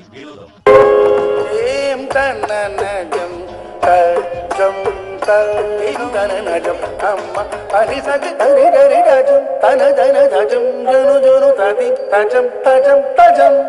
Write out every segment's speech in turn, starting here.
வினோதம் ஏம் தன்னனஜம் தஜம் theme தனனஜம் அம்மா பனி சதி தரி தரி தஜம் தன தன தஜம் ஜனு ஜனு ததி தஜம் தஜம் தஜம்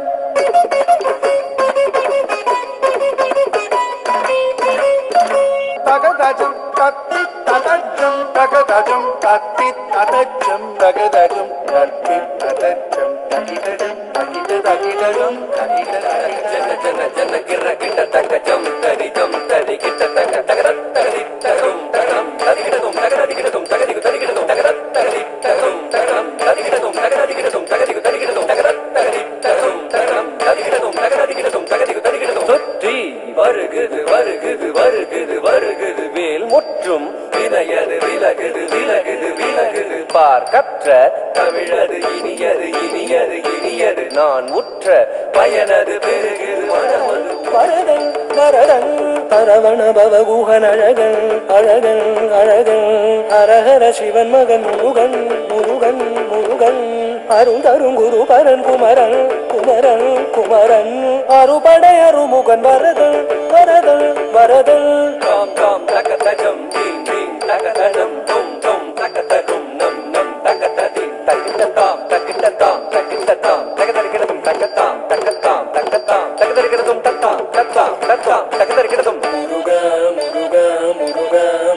தகதஜம் தத்தி ததஜம் தகதஜம் தத்தி ததஜம் தகதஜம் தத்தி ததஜம் தகிதஜம் தகித தகிதஜம் தகித ஜன ஜன ஜன கிர கிட்ட தக்க ஜம் தரி ஜம் தரி கிட்ட தக்க தகர தகதி தகும் தகம் ததிகிடதும் தகரதிகிடதும் தகதிகு ததிகிடதும் தகர தகதி தகும் தகம் ததிகிடதும் தகரதிகிடதும் தகதிகு ததிகிடதும் தகர தகதி தகும் தகம் ததிகிடதும் தகரதிகிடதும் தகதிகு ததிகிடதும் சுற்றி வருகுது வருகுது வருகுது வருகுது வேல் முற்றும் வினையது விலகுது விலகுது விலகுது பார் கற்ற தமிழது இனியது இனியது இனியது நான் உற்ற பயனது பெருகுது மனமது வரதன் வரதன் அரவண பவகுகன் அழகன் அழகன் அழகன் ஹரஹர சிவன் மகன் முருகன் முருகன் முருகன் அருந்தரும் குரு பரன் குமரன் குமரன் குமரன் அறுபடை அருமுகன் வரதன் வரதன் வரதன் தாம் தாம் தகதஜம் தீம் தீம் தகதஜம் தும் தும் தகதஜம் நம் நம் தகததின் தகிட்டதாம் தகிட்டதாம் தகிட்டதாம் தகதரிக்கிறதும் தகத்தாம் தகத்தாம் தகத்தாம் தகதரிக்கிறதும் தத்தாம் தத்தாம் தத்தாம் தகதரிக்கிறதும் முருக முருக முருக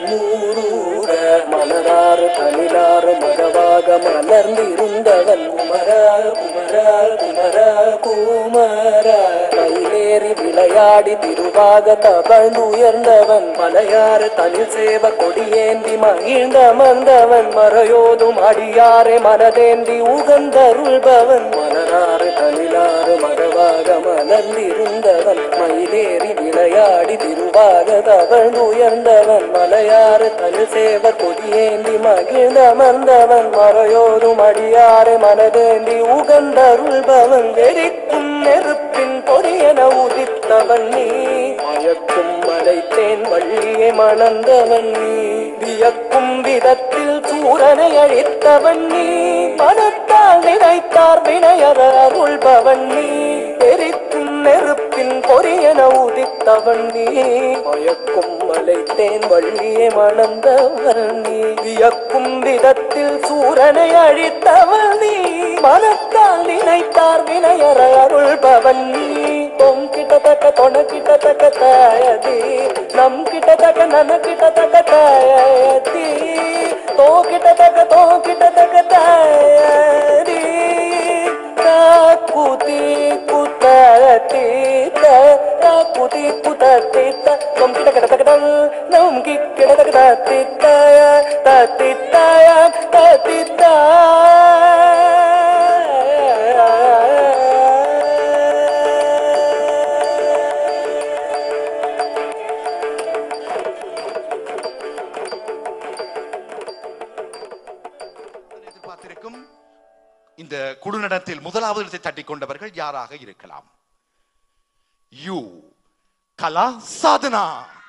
முருக மலராறு தனிலாறு மகவாக மலர்ந்திருந்தவன் குமர குமர குமர குமர மயிலேறி விளையாடி திருவாக தவழ்ந்துயர்ந்தவன் மலையாறு தனில் சேவ கொடியேந்தி மகிழ்ந்த மந்தவன் மறையோதும் அடியாரே மனதேந்தி உகந்தருள்பவன் மலராறு தனிலாறு மகவாக மலர்ந்திருந்தவன் மயிலேறி விளையாடி திருவாக தவழ்ந்துயர்ந்தவன் மலையாறு தனில் சேவ கொடியேந்தி மகிழ்ந்த மந்தவன் மறையோதும் அடியாரே மனதேந்தி உகந்தருள்பவன் வெறிக்கும் நெருப்பின் பொரியன உதித்தவன் நீ மயக்கும் மலைத்தேன் வள்ளியை மணந்தவன் நீ வியக்கும் விதத்தில் சூரனை அழித்தவன் நீ மனத்தால் நினைத்தார் வினையற அருள்பவன் நீ எரிக்கும் நெருப்பின் பொரியன உதித்தவன் நீ மயக்கும் மலைத்தேன் வள்ளியை மணந்தவன் நீ வியக்கும் விதத்தில் சூரனை அழித்தவன் நீ மனத்தால் நினைத்தார் வினையற அருள்பவன் நீ தொம் கிட்டத்தக்க தொண கிட்டத்தக்க தாயதி நம் கிட்டத்தக்க நன கிட்டத்தக்க தாயதி தோ கிட்டத்தக்க தோ கிட்டத்தக்க தாயதி காக்குதி குத்தீத்த காக்குதி குத்தீத்த நம் கிட்ட கிட்டத்தக்க நம் கிட்டத்தக்க தத்தித்தாய தத்தித்தாய எதிர்பார்த்திருக்கும் இந்த குழுநடத்தில் முதலாவது இடத்தை தட்டிக் கொண்டவர்கள் யாராக இருக்கலாம் யூ கலா சாதனா